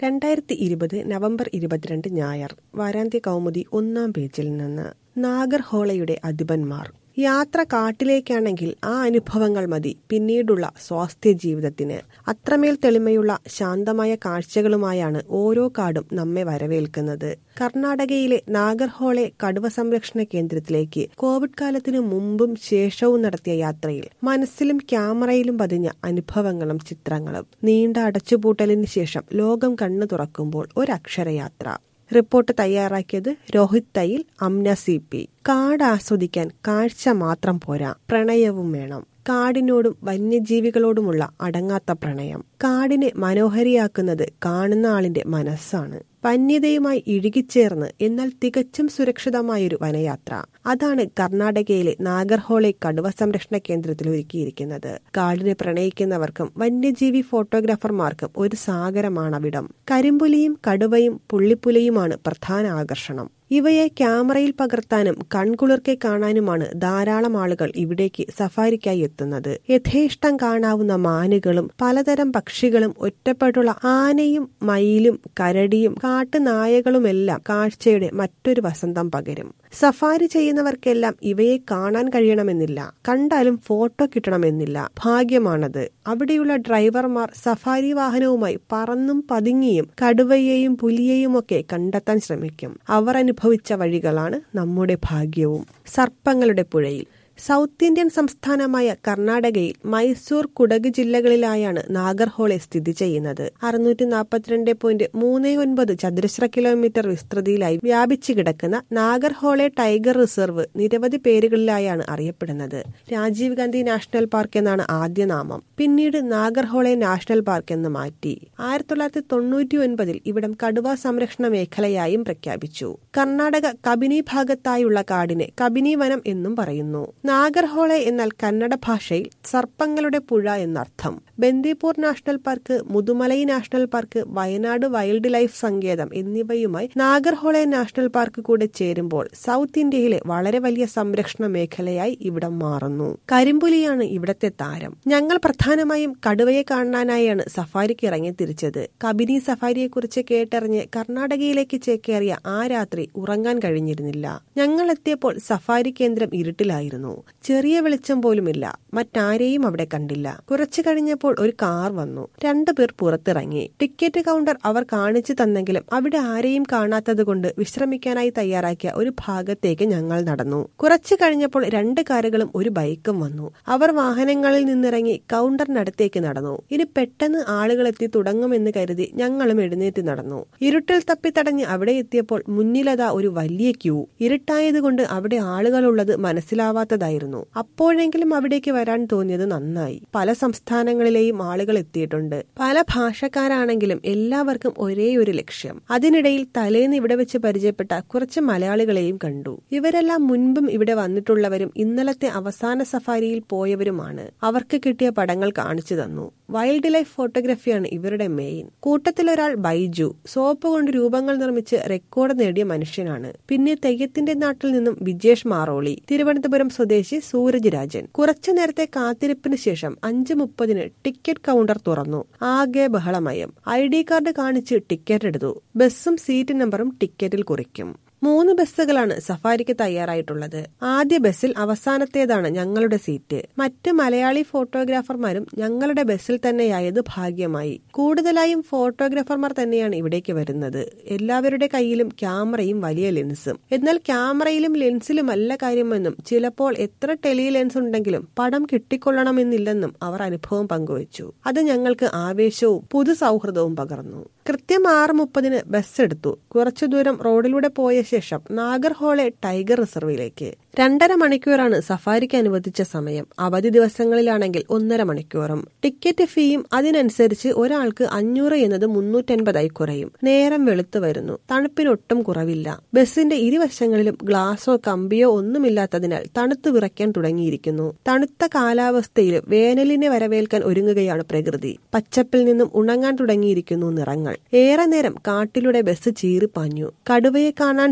രണ്ടായിരത്തി ഇരുപത് നവംബർ ഇരുപത്തിരണ്ട് ഞായർ വാരാന്ത്യ കൗമുദി ഒന്നാം പേജിൽ നിന്ന് നാഗർഹോളയുടെ അധിപന്മാർ യാത്ര കാട്ടിലേക്കാണെങ്കിൽ ആ അനുഭവങ്ങൾ മതി പിന്നീടുള്ള സ്വാസ്ഥ്യ ജീവിതത്തിന് അത്രമേൽ തെളിമയുള്ള ശാന്തമായ കാഴ്ചകളുമായാണ് ഓരോ കാടും നമ്മെ വരവേൽക്കുന്നത് കർണാടകയിലെ നാഗർഹോളെ കടുവ സംരക്ഷണ കേന്ദ്രത്തിലേക്ക് കോവിഡ് കാലത്തിനു മുമ്പും ശേഷവും നടത്തിയ യാത്രയിൽ മനസ്സിലും ക്യാമറയിലും പതിഞ്ഞ അനുഭവങ്ങളും ചിത്രങ്ങളും നീണ്ട അടച്ചുപൂട്ടലിന് ശേഷം ലോകം കണ്ണു തുറക്കുമ്പോൾ ഒരക്ഷരയാത്ര റിപ്പോർട്ട് തയ്യാറാക്കിയത് രോഹിത് തയ്യിൽ അംന സി പി കാട് ആസ്വദിക്കാൻ കാഴ്ച മാത്രം പോരാ പ്രണയവും വേണം കാടിനോടും വന്യജീവികളോടുമുള്ള അടങ്ങാത്ത പ്രണയം കാടിനെ മനോഹരിയാക്കുന്നത് കാണുന്ന ആളിന്റെ മനസ്സാണ് വന്യതയുമായി ഇഴുകിച്ചേർന്ന് എന്നാൽ തികച്ചും സുരക്ഷിതമായൊരു വനയാത്ര അതാണ് കർണാടകയിലെ നാഗർഹോളെ കടുവ സംരക്ഷണ കേന്ദ്രത്തിൽ ഒരുക്കിയിരിക്കുന്നത് കാടിനെ പ്രണയിക്കുന്നവർക്കും വന്യജീവി ഫോട്ടോഗ്രാഫർമാർക്കും ഒരു സാഗരമാണ് അവിടം കരിമ്പുലിയും കടുവയും പുള്ളിപ്പുലയുമാണ് പ്രധാന ആകർഷണം ഇവയെ ക്യാമറയിൽ പകർത്താനും കൺകുളിർക്കെ കാണാനുമാണ് ധാരാളം ആളുകൾ ഇവിടേക്ക് സഫാരിക്കായി എത്തുന്നത് യഥേഷ്ടം കാണാവുന്ന മാനുകളും പലതരം പക്ഷികളും ഒറ്റപ്പെട്ടുള്ള ആനയും മയിലും കരടിയും കാട്ടുനായകളുമെല്ലാം കാഴ്ചയുടെ മറ്റൊരു വസന്തം പകരും സഫാരി ചെയ്യുന്നവർക്കെല്ലാം ഇവയെ കാണാൻ കഴിയണമെന്നില്ല കണ്ടാലും ഫോട്ടോ കിട്ടണമെന്നില്ല ഭാഗ്യമാണത് അവിടെയുള്ള ഡ്രൈവർമാർ സഫാരി വാഹനവുമായി പറന്നും പതുങ്ങിയും കടുവയെയും പുലിയെയും ഒക്കെ കണ്ടെത്താൻ ശ്രമിക്കും അവർ അനുഭവിച്ച വഴികളാണ് നമ്മുടെ ഭാഗ്യവും സർപ്പങ്ങളുടെ പുഴയിൽ സൗത്ത് ഇന്ത്യൻ സംസ്ഥാനമായ കർണാടകയിൽ മൈസൂർ കുടക് ജില്ലകളിലായാണ് നാഗർഹോളെ സ്ഥിതി ചെയ്യുന്നത് അറുന്നൂറ്റി നാൽപ്പത്തിരണ്ട് പോയിന്റ് മൂന്ന് ഒൻപത് ചതുരശ്ര കിലോമീറ്റർ വിസ്തൃതിയിലായി വ്യാപിച്ചു കിടക്കുന്ന നാഗർഹോളെ ടൈഗർ റിസർവ് നിരവധി പേരുകളിലായാണ് അറിയപ്പെടുന്നത് രാജീവ് ഗാന്ധി നാഷണൽ പാർക്ക് എന്നാണ് ആദ്യ നാമം പിന്നീട് നാഗർഹോളെ നാഷണൽ പാർക്ക് എന്ന് മാറ്റി ആയിരത്തി തൊള്ളായിരത്തി തൊണ്ണൂറ്റി ഒൻപതിൽ ഇവിടം കടുവ സംരക്ഷണ മേഖലയായും പ്രഖ്യാപിച്ചു കർണാടക കബിനി ഭാഗത്തായുള്ള കാടിനെ കബിനി വനം എന്നും പറയുന്നു നാഗർഹോളെ എന്നാൽ കന്നഡ ഭാഷയിൽ സർപ്പങ്ങളുടെ പുഴ എന്നർത്ഥം Bandipur national park Mudumalai national park Wayanad wildlife സങ്കേതം എന്നിവയുമായി നാഗർഹോളെ നാഷണൽ പാർക്ക് കൂടെ ചേരുമ്പോൾ സൗത്ത് ഇന്ത്യയിലെ വളരെ വലിയ സംരക്ഷണ മേഖലയായി ഇവിടം മാറുന്നു കരിമ്പുലിയാണ് ഇവിടത്തെ താരം ഞങ്ങൾ പ്രധാനമായും കടുവയെ കാണാനായാണ് സഫാരിക്ക് ഇറങ്ങി തിരിച്ചത് കബിനി സഫാരിയെക്കുറിച്ച് കേട്ടറിഞ്ഞ് കർണാടകയിലേക്ക് ചേക്കേറിയ ആ രാത്രി ഉറങ്ങാൻ കഴിഞ്ഞിരുന്നില്ല ഞങ്ങൾ എത്തിയപ്പോൾ സഫാരി കേന്ദ്രം ഇരുട്ടിലായിരുന്നു ചെറിയ വെളിച്ചം പോലുമില്ല മറ്റാരെയും അവിടെ കണ്ടില്ല കുറച്ചു കഴിഞ്ഞപ്പോൾ ഒരു കാർ വന്നു രണ്ടുപേർ പുറത്തിറങ്ങി ടിക്കറ്റ് കൗണ്ടർ അവർ കാണിച്ചു തന്നെങ്കിലും അവിടെ ആരെയും കാണാത്തത് കൊണ്ട് വിശ്രമിക്കാനായി തയ്യാറാക്കിയ ഒരു ഭാഗത്തേക്ക് ഞങ്ങൾ നടന്നു കുറച്ചു കഴിഞ്ഞപ്പോൾ രണ്ട് കാറുകളും ഒരു ബൈക്കും വന്നു അവർ വാഹനങ്ങളിൽ നിന്നിറങ്ങി കൗണ്ടറിനടുത്തേക്ക് നടന്നു ഇനി പെട്ടെന്ന് ആളുകൾ എത്തി തുടങ്ങുമെന്ന് കരുതി ഞങ്ങളും എഴുന്നേറ്റ് നടന്നു ഇരുട്ടിൽ തപ്പിത്തടഞ്ഞ് അവിടെ എത്തിയപ്പോൾ മുന്നിലതാ ഒരു വലിയ ക്യൂ ഇരുട്ടായതുകൊണ്ട് അവിടെ ആളുകളുള്ളത് മനസ്സിലാവാത്തതായിരുന്നു അപ്പോഴെങ്കിലും അവിടേക്ക് വരാൻ തോന്നിയത് നന്നായി പല സംസ്ഥാനങ്ങളിലെയും ആളുകൾ എത്തിയിട്ടുണ്ട് പല ഭാഷക്കാരാണെങ്കിലും എല്ലാവർക്കും ഒരേ ഒരു ലക്ഷ്യം അതിനിടയിൽ തലേന്ന് ഇവിടെ വെച്ച് പരിചയപ്പെട്ട കുറച്ച് മലയാളികളെയും കണ്ടു ഇവരെല്ലാം മുൻപും ഇവിടെ വന്നിട്ടുള്ളവരും ഇന്നലത്തെ അവസാന സഫാരിയിൽ പോയവരുമാണ് അവർക്ക് കിട്ടിയ പടങ്ങൾ കാണിച്ചു തന്നു വൈൽഡ് ലൈഫ് ഫോട്ടോഗ്രഫിയാണ് ഇവരുടെ മെയിൻ കൂട്ടത്തിലൊരാൾ ബൈജു സോപ്പ് കൊണ്ട് രൂപങ്ങൾ നിർമ്മിച്ച് റെക്കോർഡ് നേടിയ മനുഷ്യനാണ് പിന്നെ തെയ്യത്തിന്റെ നാട്ടിൽ നിന്നും വിജേഷ് മാറോളി തിരുവനന്തപുരം സ്വദേശി സൂരജ് രാജൻ കുറച്ചു നേരത്തെ കാത്തിരിപ്പിന് ശേഷം അഞ്ച് മുപ്പതിന് ടിക്കറ്റ് കൗണ്ടർ തുറന്നു ആകെ ബഹളമയം ഐ ഡി കാർഡ് കാണിച്ച് ടിക്കറ്റ് എടുത്തു ബസ്സും സീറ്റ് നമ്പറും ടിക്കറ്റിൽ കുറിക്കും മൂന്ന് ബസ്സുകളാണ് സഫാരിക്ക് തയ്യാറായിട്ടുള്ളത് ആദ്യ ബസ്സിൽ അവസാനത്തേതാണ് ഞങ്ങളുടെ സീറ്റ് മറ്റ് മലയാളി ഫോട്ടോഗ്രാഫർമാരും ഞങ്ങളുടെ ബസ്സിൽ തന്നെയായത് ഭാഗ്യമായി കൂടുതലായും ഫോട്ടോഗ്രാഫർമാർ തന്നെയാണ് ഇവിടേക്ക് വരുന്നത് എല്ലാവരുടെ കയ്യിലും ക്യാമറയും വലിയ ലെൻസും എന്നാൽ ക്യാമറയിലും ലെൻസിലുമല്ല കാര്യമെന്നും ചിലപ്പോൾ എത്ര ടെലി ലെൻസ് ഉണ്ടെങ്കിലും പടം കിട്ടിക്കൊള്ളണമെന്നില്ലെന്നും അവർ അനുഭവം പങ്കുവച്ചു അത് ഞങ്ങൾക്ക് ആവേശവും പുതു സൗഹൃദവും പകർന്നു കൃത്യം ആറ് മുപ്പതിന് ബസ് എടുത്തു കുറച്ചു ദൂരം റോഡിലൂടെ പോയ ശേഷം നാഗർഹോളെ ടൈഗർ റിസർവിലേക്ക് രണ്ടര മണിക്കൂറാണ് സഫാരിക്ക് അനുവദിച്ച സമയം അവധി ദിവസങ്ങളിലാണെങ്കിൽ ഒന്നര മണിക്കൂറും ടിക്കറ്റ് ഫീയും അതിനനുസരിച്ച് ഒരാൾക്ക് അഞ്ഞൂറ് എന്നത് മുന്നൂറ്റൻപതായി കുറയും നേരം വെളുത്തു വരുന്നു തണുപ്പിനൊട്ടും കുറവില്ല ബസിന്റെ ഇരുവശങ്ങളിലും ഗ്ലാസോ കമ്പിയോ ഒന്നുമില്ലാത്തതിനാൽ തണുത്തു വിറയ്ക്കാൻ തുടങ്ങിയിരിക്കുന്നു തണുത്ത കാലാവസ്ഥയിൽ വേനലിനെ വരവേൽക്കാൻ ഒരുങ്ങുകയാണ് പ്രകൃതി പച്ചപ്പിൽ നിന്നും ഉണങ്ങാൻ തുടങ്ങിയിരിക്കുന്നു നിറങ്ങൾ ഏറെ നേരം കാട്ടിലൂടെ ബസ് ചീറിപ്പാഞ്ഞു കടുവയെ കാണാൻ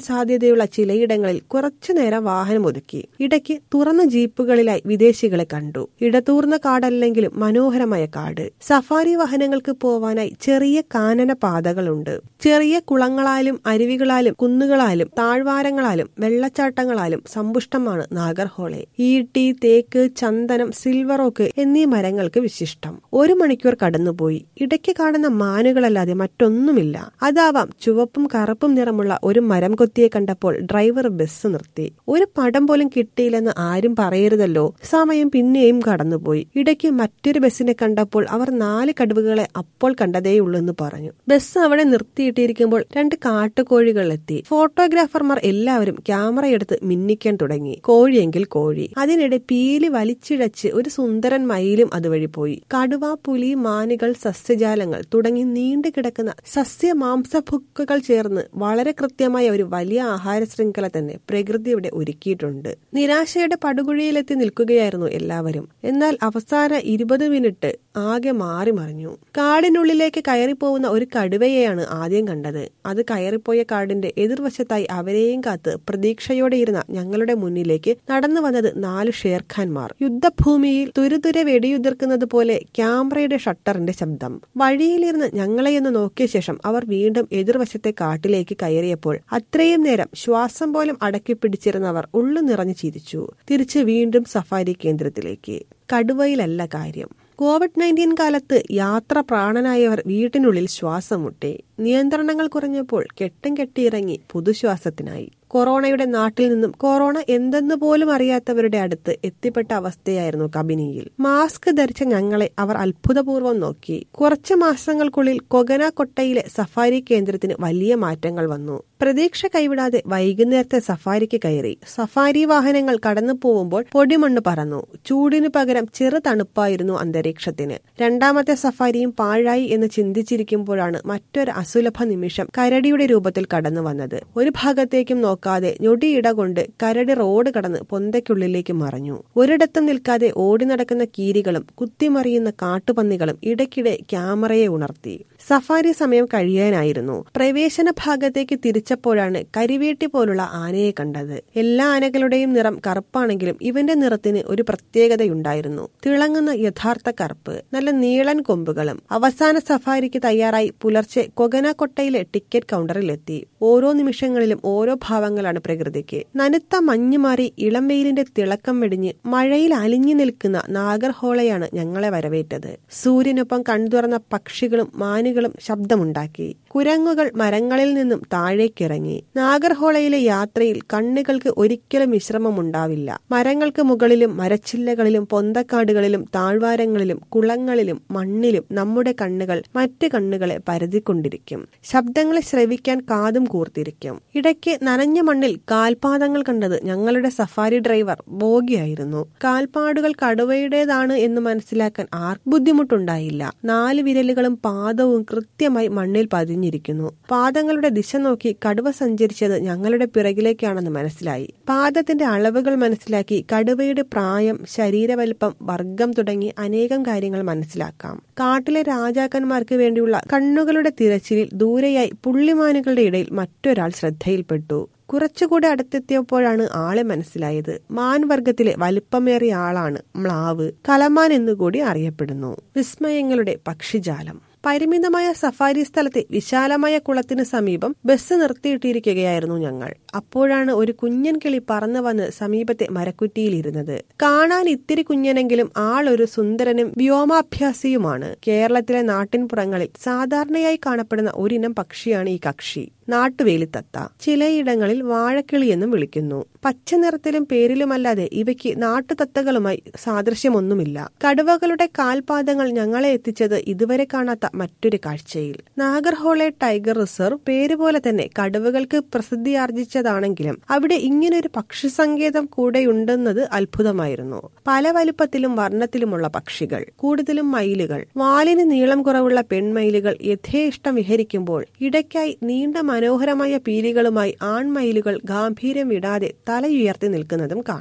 സാധ്യതയുള്ള ചിലയിടങ്ങളിൽ കുറച്ചുനേരം വാഹനം ഒതുക്കി ഇടയ്ക്ക് തുറന്ന ജീപ്പുകളിലായി വിദേശികളെ കണ്ടു ഇടതൂർന്ന കാടല്ലെങ്കിലും മനോഹരമായ കാട് സഫാരി വാഹനങ്ങൾക്ക് പോവാനായി ചെറിയ കാനന പാതകളുണ്ട് ചെറിയ കുളങ്ങളാലും അരുവികളാലും കുന്നുകളാലും താഴ്വാരങ്ങളാലും വെള്ളച്ചാട്ടങ്ങളാലും സമ്പുഷ്ടമാണ് നാഗർഹോളെ ഈട്ടി തേക്ക് ചന്ദനം സിൽവർ ഓക്ക് എന്നീ മരങ്ങൾക്ക് വിശിഷ്ടം ഒരു മണിക്കൂർ കടന്നുപോയി ഇടയ്ക്ക് കാണുന്ന മാനുകളല്ലാതെ മറ്റൊന്നുമില്ല അതാവാം ചുവപ്പും കറുപ്പും നിറമുള്ള ഒരു മരം കൊത്തിയെ കണ്ടപ്പോൾ ഡ്രൈവർ ബസ് നിർത്തി ഒരു പടം പോലും കിട്ടിയില്ലെന്ന് ആരും പറയരുതല്ലോ സമയം പിന്നെയും കടന്നുപോയി ഇടയ്ക്ക് മറ്റൊരു ബസ്സിനെ കണ്ടപ്പോൾ അവർ നാല് കടുവകളെ അപ്പോൾ കണ്ടതേയുള്ളൂ പറഞ്ഞു ബസ് അവിടെ നിർത്തിയിട്ടിരിക്കുമ്പോൾ രണ്ട് കാട്ടുകോഴികൾ എത്തി ഫോട്ടോഗ്രാഫർമാർ എല്ലാവരും ക്യാമറയെടുത്ത് മിന്നിക്കാൻ തുടങ്ങി കോഴിയെങ്കിൽ കോഴി അതിനിടെ പീലി വലിച്ചിഴച്ച് ഒരു സുന്ദരൻ മയിലും അതുവഴി പോയി കടുവ പുലി മാനുകൾ സസ്യജാലങ്ങൾ തുടങ്ങി നീണ്ടു കിടക്കുന്ന സസ്യ മാംസഭുക്കുകൾ ചേർന്ന് വളരെ കൃത്യമായ ഒരു വലിയ ആഹാര ശൃംഖല തന്നെ പ്രകൃതി ഇവിടെ ഒരുക്കിയിട്ടുണ്ട് നിരാശയുടെ പടുകുഴിയിലെത്തി നിൽക്കുകയായിരുന്നു എല്ലാവരും എന്നാൽ അവസാന ഇരുപത് മിനിറ്റ് ആകെ മാറി മറിഞ്ഞു കാടിനുള്ളിലേക്ക് കയറിപ്പോകുന്ന ഒരു കടുവയെയാണ് ആദ്യം കണ്ടത് അത് കയറിപ്പോയ കാടിന്റെ എതിർവശത്തായി അവരെയും കാത്ത് പ്രതീക്ഷയോടെ ഇരുന്ന ഞങ്ങളുടെ മുന്നിലേക്ക് നടന്നു വന്നത് നാല് ഷേർഖാൻമാർ യുദ്ധഭൂമിയിൽ തുരുതുരെ വെടിയുതിർക്കുന്നത് പോലെ ക്യാമറയുടെ ഷട്ടറിന്റെ ശബ്ദം വഴിയിലിരുന്ന് ഞങ്ങളെയൊന്ന് നോക്കിയ ശേഷം അവർ വീണ്ടും എതിർവശത്തെ കാട്ടിലേക്ക് കയറിയപ്പോൾ അത്രയും നേരം ശ്വാസം പോലും അടക്കി പിടിച്ചിരുന്നവർ ഉള്ളു നിറഞ്ഞു ചിരിച്ചു തിരിച്ച് വീണ്ടും സഫാരി കേന്ദ്രത്തിലേക്ക് കടുവയിലല്ല കാര്യം കോവിഡ് നയൻറ്റീൻ കാലത്ത് യാത്ര പ്രാണനായവർ വീട്ടിനുള്ളിൽ ശ്വാസം മുട്ടി നിയന്ത്രണങ്ങൾ കുറഞ്ഞപ്പോൾ കെട്ടും കെട്ടിയിറങ്ങി പുതുശ്വാസത്തിനായി കൊറോണയുടെ നാട്ടിൽ നിന്നും കൊറോണ എന്തെന്ന് പോലും അറിയാത്തവരുടെ അടുത്ത് എത്തിപ്പെട്ട അവസ്ഥയായിരുന്നു കബിനിയിൽ മാസ്ക് ധരിച്ച ഞങ്ങളെ അവർ അത്ഭുതപൂർവ്വം നോക്കി കുറച്ച് മാസങ്ങൾക്കുള്ളിൽ കൊഗന കൊട്ടയിലെ സഫാരി കേന്ദ്രത്തിന് വലിയ മാറ്റങ്ങൾ വന്നു പ്രതീക്ഷ കൈവിടാതെ വൈകുന്നേരത്തെ സഫാരിക്ക് കയറി സഫാരി വാഹനങ്ങൾ കടന്നു പോകുമ്പോൾ പൊടിമണ്ണ് പറന്നു ചൂടിനു പകരം ചെറു തണുപ്പായിരുന്നു അന്തരീക്ഷത്തിന് രണ്ടാമത്തെ സഫാരിയും പാഴായി എന്ന് ചിന്തിച്ചിരിക്കുമ്പോഴാണ് മറ്റൊരു അസുലഭ നിമിഷം കരടിയുടെ രൂപത്തിൽ കടന്നു വന്നത് ഒരു ഭാഗത്തേക്കും നോക്കാതെ ഞൊടിയിട കൊണ്ട് കരടി റോഡ് കടന്ന് പൊന്തയ്ക്കുള്ളിലേക്ക് മറഞ്ഞു ഒരിടത്തും നിൽക്കാതെ ഓടി നടക്കുന്ന കീരികളും കുത്തിമറിയുന്ന കാട്ടുപന്നികളും ഇടയ്ക്കിടെ ക്യാമറയെ ഉണർത്തി സഫാരി സമയം കഴിയാനായിരുന്നു പ്രവേശന ഭാഗത്തേക്ക് തിരിച്ചപ്പോഴാണ് കരിവേട്ടി പോലുള്ള ആനയെ കണ്ടത് എല്ലാ ആനകളുടെയും നിറം കറുപ്പാണെങ്കിലും ഇവന്റെ നിറത്തിന് ഒരു പ്രത്യേകതയുണ്ടായിരുന്നു തിളങ്ങുന്ന യഥാർത്ഥ കറുപ്പ് നല്ല നീളൻ കൊമ്പുകളും അവസാന സഫാരിക്ക് തയ്യാറായി പുലർച്ചെ കൊഗനക്കൊട്ടയിലെ ടിക്കറ്റ് കൗണ്ടറിലെത്തി ഓരോ നിമിഷങ്ങളിലും ഓരോ ഭാവങ്ങളാണ് പ്രകൃതിക്ക് നനുത്ത മഞ്ഞു മാറി ഇളം വെയിലിന്റെ തിളക്കം വെടിഞ്ഞ് മഴയിൽ അലിഞ്ഞു നിൽക്കുന്ന നാഗർഹോളയാണ് ഞങ്ങളെ വരവേറ്റത് സൂര്യനൊപ്പം കൺതുറന്ന പക്ഷികളും മാനുകളും ശബ്ദമുണ്ടാക്കി കുരങ്ങുകൾ മരങ്ങളിൽ നിന്നും താഴേക്കിറങ്ങി നാഗർഹോളയിലെ യാത്രയിൽ കണ്ണുകൾക്ക് ഒരിക്കലും വിശ്രമമുണ്ടാവില്ല മരങ്ങൾക്ക് മുകളിലും മരച്ചില്ലകളിലും പൊന്തക്കാടുകളിലും താഴ്വാരങ്ങളിലും കുളങ്ങളിലും മണ്ണിലും നമ്മുടെ കണ്ണുകൾ മറ്റ് കണ്ണുകളെ പരതിക്കൊണ്ടിരിക്കും ശബ്ദങ്ങളെ ശ്രവിക്കാൻ കാതും കൂർത്തിരിക്കും ഇടയ്ക്ക് നനഞ്ഞ മണ്ണിൽ കാൽപാദങ്ങൾ കണ്ടത് ഞങ്ങളുടെ സഫാരി ഡ്രൈവർ ബോഗിയായിരുന്നു കാൽപ്പാടുകൾ കടുവയുടേതാണ് എന്ന് മനസ്സിലാക്കാൻ ആർക്ക് ബുദ്ധിമുട്ടുണ്ടായില്ല നാല് വിരലുകളും പാദവും കൃത്യമായി മണ്ണിൽ പതിഞ്ഞിരിക്കുന്നു പാദങ്ങളുടെ ദിശ നോക്കി കടുവ സഞ്ചരിച്ചത് ഞങ്ങളുടെ പിറകിലേക്കാണെന്ന് മനസ്സിലായി പാദത്തിന്റെ അളവുകൾ മനസ്സിലാക്കി കടുവയുടെ പ്രായം ശരീരവലുപ്പം വർഗം തുടങ്ങി അനേകം കാര്യങ്ങൾ മനസ്സിലാക്കാം കാട്ടിലെ രാജാക്കന്മാർക്ക് വേണ്ടിയുള്ള കണ്ണുകളുടെ തിരച്ചിലിൽ ദൂരെയായി പുള്ളിമാനുകളുടെ ഇടയിൽ മറ്റൊരാൾ ശ്രദ്ധയിൽപ്പെട്ടു കുറച്ചുകൂടെ അടുത്തെത്തിയപ്പോഴാണ് ആളെ മനസ്സിലായത് മാൻവർഗത്തിലെ വലിപ്പമേറിയ ആളാണ് മ്ലാവ് കലമാൻ എന്നുകൂടി അറിയപ്പെടുന്നു വിസ്മയങ്ങളുടെ പക്ഷിജാലം പരിമിതമായ സഫാരി സ്ഥലത്തെ വിശാലമായ കുളത്തിന് സമീപം ബസ് നിർത്തിയിട്ടിരിക്കുകയായിരുന്നു ഞങ്ങൾ അപ്പോഴാണ് ഒരു കുഞ്ഞൻ കിളി പറന്നു വന്ന് സമീപത്തെ മരക്കുറ്റിയിലിരുന്നത് കാണാൻ ഇത്തിരി കുഞ്ഞനെങ്കിലും ആളൊരു സുന്ദരനും വ്യോമാഭ്യാസിയുമാണ് കേരളത്തിലെ നാട്ടിൻപുറങ്ങളിൽ സാധാരണയായി കാണപ്പെടുന്ന ഒരിനം പക്ഷിയാണ് ഈ കക്ഷി നാട്ടുവേലിത്തത്ത ചിലയിടങ്ങളിൽ വാഴക്കിളി എന്നും വിളിക്കുന്നു പച്ച നിറത്തിലും പേരിലുമല്ലാതെ ഇവയ്ക്ക് നാട്ടുതത്തകളുമായി സാദൃശ്യമൊന്നുമില്ല കടുവകളുടെ കാൽപാദങ്ങൾ ഞങ്ങളെ എത്തിച്ചത് ഇതുവരെ കാണാത്ത മറ്റൊരു കാഴ്ചയിൽ നാഗർഹോളെ ടൈഗർ റിസർവ് പേര് പോലെ തന്നെ കടുവകൾക്ക് പ്രസിദ്ധിയാർജിച്ചതാണെങ്കിലും അവിടെ ഇങ്ങനൊരു പക്ഷി സങ്കേതം കൂടെയുണ്ടെന്നത് അത്ഭുതമായിരുന്നു പല വലുപ്പത്തിലും വർണ്ണത്തിലുമുള്ള പക്ഷികൾ കൂടുതലും മയിലുകൾ വാലിന് നീളം കുറവുള്ള പെൺമയിലുകൾ യഥേഷ്ടം വിഹരിക്കുമ്പോൾ ഇടയ്ക്കായി നീണ്ട മനോഹരമായ പീലികളുമായി ആൺമയിലുകൾ ഗാംഭീര്യം വിടാതെ തലയുയർത്തി നിൽക്കുന്നതും കാണാം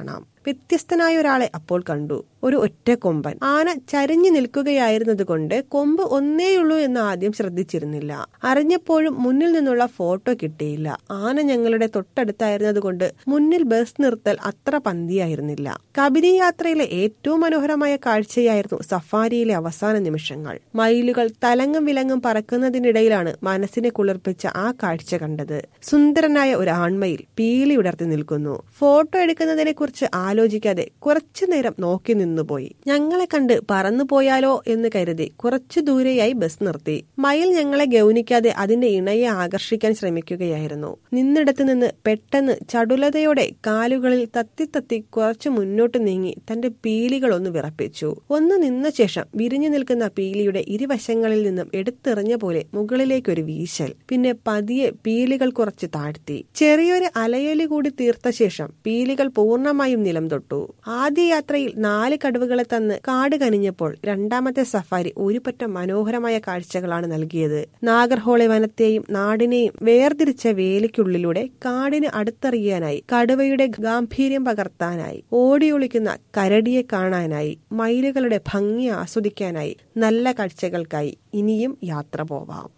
വ്യത്യസ്തനായ ഒരാളെ അപ്പോൾ കണ്ടു ഒരു ഒറ്റ കൊമ്പൻ ആന ചരിഞ്ഞു നിൽക്കുകയായിരുന്നത് കൊണ്ട് കൊമ്പ് ഒന്നേയുള്ളൂ എന്ന് ആദ്യം ശ്രദ്ധിച്ചിരുന്നില്ല അറിഞ്ഞപ്പോഴും മുന്നിൽ നിന്നുള്ള ഫോട്ടോ കിട്ടിയില്ല ആന ഞങ്ങളുടെ തൊട്ടടുത്തായിരുന്നത് കൊണ്ട് മുന്നിൽ ബസ് നിർത്തൽ അത്ര പന്തിയായിരുന്നില്ല കബിനി യാത്രയിലെ ഏറ്റവും മനോഹരമായ കാഴ്ചയായിരുന്നു സഫാരിയിലെ അവസാന നിമിഷങ്ങൾ മയിലുകൾ തലങ്ങും വിലങ്ങും പറക്കുന്നതിനിടയിലാണ് മനസ്സിനെ കുളിർപ്പിച്ച ആ കാഴ്ച കണ്ടത് സുന്ദരനായ ഒരു ആൺമയിൽ പീലി ഉടർത്തി നിൽക്കുന്നു ഫോട്ടോ എടുക്കുന്നതിനെ കുറിച്ച് ആലോചിക്കാതെ കുറച്ചു നേരം നോക്കി നിന്നുപോയി ഞങ്ങളെ കണ്ട് പറന്നു പോയാലോ എന്ന് കരുതി കുറച്ചു ദൂരെയായി ബസ് നിർത്തി മയിൽ ഞങ്ങളെ ഗൗനിക്കാതെ അതിന്റെ ഇണയെ ആകർഷിക്കാൻ ശ്രമിക്കുകയായിരുന്നു നിന്നിടത്ത് നിന്ന് പെട്ടെന്ന് ചടുലതയോടെ കാലുകളിൽ തത്തി തത്തി കുറച്ചു മുന്നോട്ട് നീങ്ങി തന്റെ പീലികൾ ഒന്ന് വിറപ്പിച്ചു ഒന്ന് നിന്ന ശേഷം വിരിഞ്ഞു നിൽക്കുന്ന പീലിയുടെ ഇരുവശങ്ങളിൽ നിന്നും എടുത്തെറിഞ്ഞ പോലെ മുകളിലേക്കൊരു വീശൽ പിന്നെ പതിയെ പീലികൾ കുറച്ച് താഴ്ത്തി ചെറിയൊരു അലയലി കൂടി തീർത്ത ശേഷം പീലികൾ പൂർണ്ണമായും നിലം തൊട്ടു ആദ്യ യാത്രയിൽ നാല് കടുവകളെ തന്ന് കാട് കനിഞ്ഞപ്പോൾ രണ്ടാമത്തെ സഫാരി ഒരുപറ്റം മനോഹരമായ കാഴ്ചകളാണ് നൽകിയത് നാഗർഹോളെ വനത്തെയും നാടിനെയും വേർതിരിച്ച വേലിക്കുള്ളിലൂടെ കാടിന് അടുത്തറിയാനായി കടുവയുടെ ഗാംഭീര്യം പകർത്താനായി ഓടിയൊളിക്കുന്ന കരടിയെ കാണാനായി മയിലുകളുടെ ഭംഗി ആസ്വദിക്കാനായി നല്ല കാഴ്ചകൾക്കായി ഇനിയും യാത്ര പോവാം